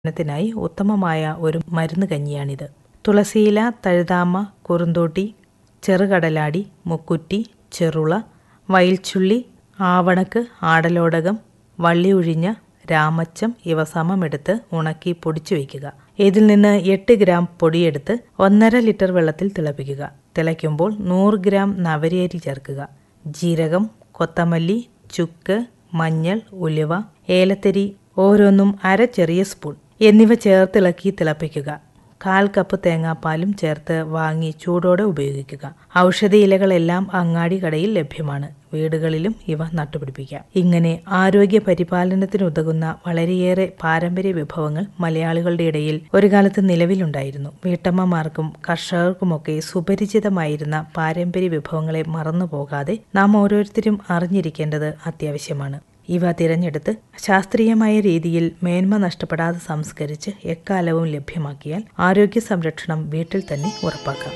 ത്തിനായി ഉത്തമമായ ഒരു മരുന്ന് കഞ്ഞിയാണിത് തുളസിയില തഴുതാമ കുറുന്തോട്ടി ചെറുകടലാടി മുക്കുറ്റി ചെറുള വയൽച്ചുള്ളി ആവണക്ക് ആടലോടകം വള്ളിയൊഴിഞ്ഞ രാമച്ചം ഇവ സമമെടുത്ത് ഉണക്കി പൊടിച്ചു വയ്ക്കുക ഇതിൽ നിന്ന് എട്ട് ഗ്രാം പൊടിയെടുത്ത് ഒന്നര ലിറ്റർ വെള്ളത്തിൽ തിളപ്പിക്കുക തിളയ്ക്കുമ്പോൾ നൂറ് ഗ്രാം നവരേരി ചേർക്കുക ജീരകം കൊത്തമല്ലി ചുക്ക് മഞ്ഞൾ ഉലുവ ഏലത്തരി ഓരോന്നും അര ചെറിയ സ്പൂൺ എന്നിവ ചേർത്തിളക്കി തിളപ്പിക്കുക കാൽ കപ്പ് തേങ്ങാപ്പാലും ചേർത്ത് വാങ്ങി ചൂടോടെ ഉപയോഗിക്കുക ഔഷധ ഇലകളെല്ലാം അങ്ങാടി കടയിൽ ലഭ്യമാണ് വീടുകളിലും ഇവ നട്ടുപിടിപ്പിക്കാം ഇങ്ങനെ ആരോഗ്യ പരിപാലനത്തിനുതകുന്ന വളരെയേറെ പാരമ്പര്യ വിഭവങ്ങൾ മലയാളികളുടെ ഇടയിൽ ഒരു കാലത്ത് നിലവിലുണ്ടായിരുന്നു വീട്ടമ്മമാർക്കും കർഷകർക്കുമൊക്കെ സുപരിചിതമായിരുന്ന പാരമ്പര്യ വിഭവങ്ങളെ മറന്നു പോകാതെ നാം ഓരോരുത്തരും അറിഞ്ഞിരിക്കേണ്ടത് അത്യാവശ്യമാണ് ഇവ തിരഞ്ഞെടുത്ത് ശാസ്ത്രീയമായ രീതിയിൽ മേന്മ നഷ്ടപ്പെടാതെ സംസ്കരിച്ച് എക്കാലവും ലഭ്യമാക്കിയാൽ ആരോഗ്യ സംരക്ഷണം വീട്ടിൽ തന്നെ ഉറപ്പാക്കാം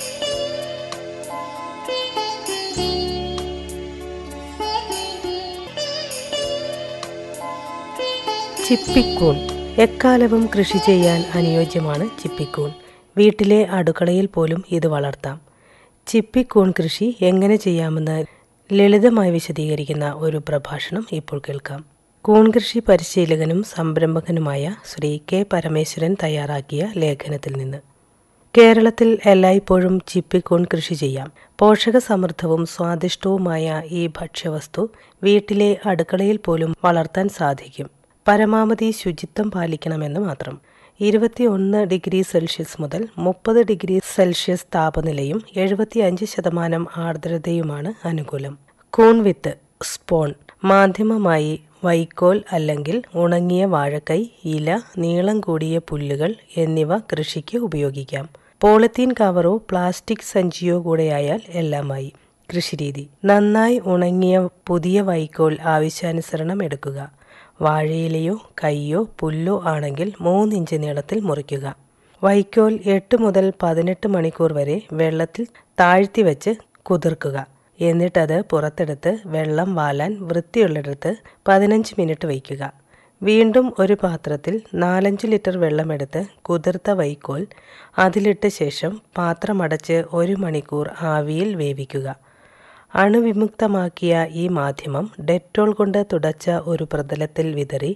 ചിപ്പിക്കൂൺ എക്കാലവും കൃഷി ചെയ്യാൻ അനുയോജ്യമാണ് ചിപ്പിക്കൂൺ വീട്ടിലെ അടുക്കളയിൽ പോലും ഇത് വളർത്താം ചിപ്പിക്കൂൺ കൃഷി എങ്ങനെ ചെയ്യാമെന്ന് ലളിതമായി വിശദീകരിക്കുന്ന ഒരു പ്രഭാഷണം ഇപ്പോൾ കേൾക്കാം കൂൺ കൃഷി പരിശീലകനും സംരംഭകനുമായ ശ്രീ കെ പരമേശ്വരൻ തയ്യാറാക്കിയ ലേഖനത്തിൽ നിന്ന് കേരളത്തിൽ എല്ലായ്പ്പോഴും ചിപ്പിക്കൂൺ കൃഷി ചെയ്യാം പോഷകസമൃദ്ധവും സ്വാദിഷ്ടവുമായ ഈ ഭക്ഷ്യവസ്തു വീട്ടിലെ അടുക്കളയിൽ പോലും വളർത്താൻ സാധിക്കും പരമാവധി ശുചിത്വം പാലിക്കണമെന്ന് മാത്രം ഇരുപത്തിയൊന്ന് ഡിഗ്രി സെൽഷ്യസ് മുതൽ മുപ്പത് ഡിഗ്രി സെൽഷ്യസ് താപനിലയും എഴുപത്തിയഞ്ച് ശതമാനം ആർദ്രതയുമാണ് അനുകൂലം കൂൺ വിത്ത് സ്പോൺ മാധ്യമമായി വൈക്കോൽ അല്ലെങ്കിൽ ഉണങ്ങിയ വാഴക്കൈ ഇല നീളം കൂടിയ പുല്ലുകൾ എന്നിവ കൃഷിക്ക് ഉപയോഗിക്കാം പോളിത്തീൻ കവറോ പ്ലാസ്റ്റിക് സഞ്ചിയോ കൂടെയായാൽ എല്ലാമായി കൃഷിരീതി നന്നായി ഉണങ്ങിയ പുതിയ വൈക്കോൽ ആവശ്യാനുസരണം എടുക്കുക വാഴയിലയോ കയ്യോ പുല്ലോ ആണെങ്കിൽ മൂന്നിഞ്ച് നീളത്തിൽ മുറിക്കുക വൈക്കോൽ എട്ട് മുതൽ പതിനെട്ട് മണിക്കൂർ വരെ വെള്ളത്തിൽ താഴ്ത്തി വെച്ച് കുതിർക്കുക എന്നിട്ടത് പുറത്തെടുത്ത് വെള്ളം വാലാൻ വൃത്തിയുള്ളിടത്ത് പതിനഞ്ച് മിനിറ്റ് വയ്ക്കുക വീണ്ടും ഒരു പാത്രത്തിൽ നാലഞ്ച് ലിറ്റർ വെള്ളമെടുത്ത് കുതിർത്ത വൈക്കോൽ അതിലിട്ട ശേഷം പാത്രമടച്ച് ഒരു മണിക്കൂർ ആവിയിൽ വേവിക്കുക അണുവിമുക്തമാക്കിയ ഈ മാധ്യമം ഡെറ്റോൾ കൊണ്ട് തുടച്ച ഒരു പ്രതലത്തിൽ വിതറി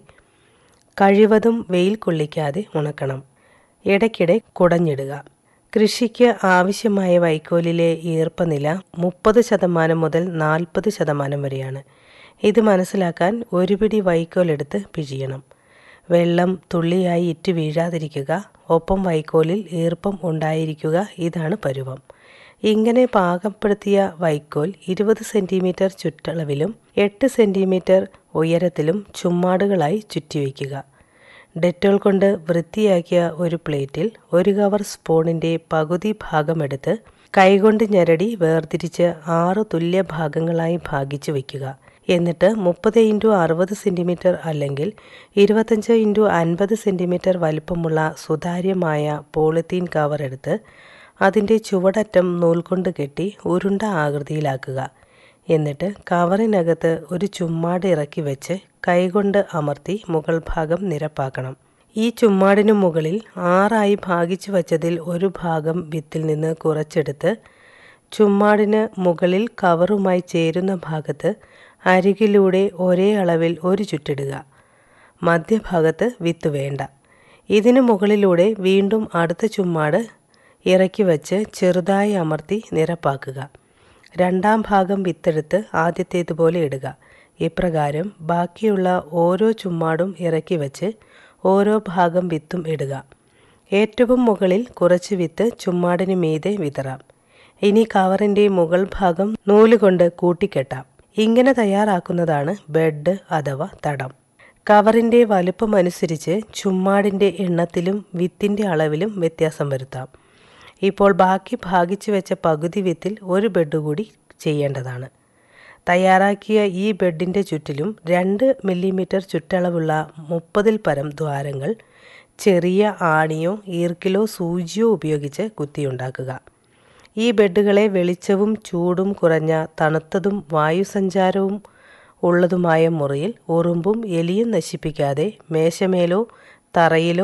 കഴിവതും വെയിൽ കൊള്ളിക്കാതെ ഉണക്കണം ഇടയ്ക്കിടെ കുടഞ്ഞിടുക കൃഷിക്ക് ആവശ്യമായ വൈക്കോലിലെ ഈർപ്പനില മുപ്പത് ശതമാനം മുതൽ നാൽപ്പത് ശതമാനം വരെയാണ് ഇത് മനസ്സിലാക്കാൻ ഒരു പിടി വൈക്കോലെടുത്ത് പിഴിയണം വെള്ളം തുള്ളിയായി ഇറ്റ് വീഴാതിരിക്കുക ഒപ്പം വൈക്കോലിൽ ഈർപ്പം ഉണ്ടായിരിക്കുക ഇതാണ് പരുവം ഇങ്ങനെ പാകപ്പെടുത്തിയ വൈക്കോൽ ഇരുപത് സെൻറ്റിമീറ്റർ ചുറ്റളവിലും എട്ട് സെൻറ്റിമീറ്റർ ഉയരത്തിലും ചുമ്മാടുകളായി ചുറ്റിവയ്ക്കുക ഡെറ്റോൾ കൊണ്ട് വൃത്തിയാക്കിയ ഒരു പ്ലേറ്റിൽ ഒരു കവർ സ്പൂണിൻ്റെ പകുതി ഭാഗമെടുത്ത് കൈകൊണ്ട് ഞെരടി വേർതിരിച്ച് ആറ് തുല്യ ഭാഗങ്ങളായി ഭാഗിച്ചു വയ്ക്കുക എന്നിട്ട് മുപ്പത് ഇൻറ്റു അറുപത് സെൻറ്റിമീറ്റർ അല്ലെങ്കിൽ ഇരുപത്തഞ്ച് ഇൻറ്റു അൻപത് സെൻറ്റിമീറ്റർ വലിപ്പമുള്ള സുതാര്യമായ പോളിത്തീൻ കവർ എടുത്ത് അതിൻ്റെ ചുവടറ്റം നൂൽകൊണ്ട് കെട്ടി ഉരുണ്ട ആകൃതിയിലാക്കുക എന്നിട്ട് കവറിനകത്ത് ഒരു ചുമ്മാട് ഇറക്കി വെച്ച് കൈകൊണ്ട് അമർത്തി മുകൾ ഭാഗം നിരപ്പാക്കണം ഈ ചുമ്മാടിനു മുകളിൽ ആറായി ഭാഗിച്ചു വച്ചതിൽ ഒരു ഭാഗം വിത്തിൽ നിന്ന് കുറച്ചെടുത്ത് ചുമ്മാടിന് മുകളിൽ കവറുമായി ചേരുന്ന ഭാഗത്ത് അരികിലൂടെ ഒരേ അളവിൽ ഒരു ചുറ്റിടുക മധ്യഭാഗത്ത് വിത്ത് വേണ്ട ഇതിനു മുകളിലൂടെ വീണ്ടും അടുത്ത ചുമ്മാട് ഇറക്കി വച്ച് ചെറുതായി അമർത്തി നിരപ്പാക്കുക രണ്ടാം ഭാഗം വിത്തെടുത്ത് ആദ്യത്തേതുപോലെ ഇടുക ഇപ്രകാരം ബാക്കിയുള്ള ഓരോ ചുമ്മാടും ഇറക്കി വച്ച് ഓരോ ഭാഗം വിത്തും ഇടുക ഏറ്റവും മുകളിൽ കുറച്ച് വിത്ത് ചുമ്മാടിന് മീതെ വിതറാം ഇനി കവറിൻ്റെ മുകൾ ഭാഗം നൂലുകൊണ്ട് കൂട്ടിക്കെട്ടാം ഇങ്ങനെ തയ്യാറാക്കുന്നതാണ് ബെഡ് അഥവാ തടം കവറിൻ്റെ വലുപ്പമനുസരിച്ച് ചുമ്മാടിൻ്റെ എണ്ണത്തിലും വിത്തിൻ്റെ അളവിലും വ്യത്യാസം വരുത്താം ഇപ്പോൾ ബാക്കി ഭാഗിച്ചു വെച്ച പകുതി വിത്തിൽ ഒരു ബെഡ് കൂടി ചെയ്യേണ്ടതാണ് തയ്യാറാക്കിയ ഈ ബെഡിൻ്റെ ചുറ്റിലും രണ്ട് മില്ലിമീറ്റർ ചുറ്റളവുള്ള മുപ്പതിൽ പരം ദ്വാരങ്ങൾ ചെറിയ ആണിയോ ഈർക്കിലോ സൂചിയോ ഉപയോഗിച്ച് കുത്തിയുണ്ടാക്കുക ഈ ബെഡുകളെ വെളിച്ചവും ചൂടും കുറഞ്ഞ തണുത്തതും വായുസഞ്ചാരവും ഉള്ളതുമായ മുറിയിൽ ഉറുമ്പും എലിയും നശിപ്പിക്കാതെ മേശമേലോ തറയിലോ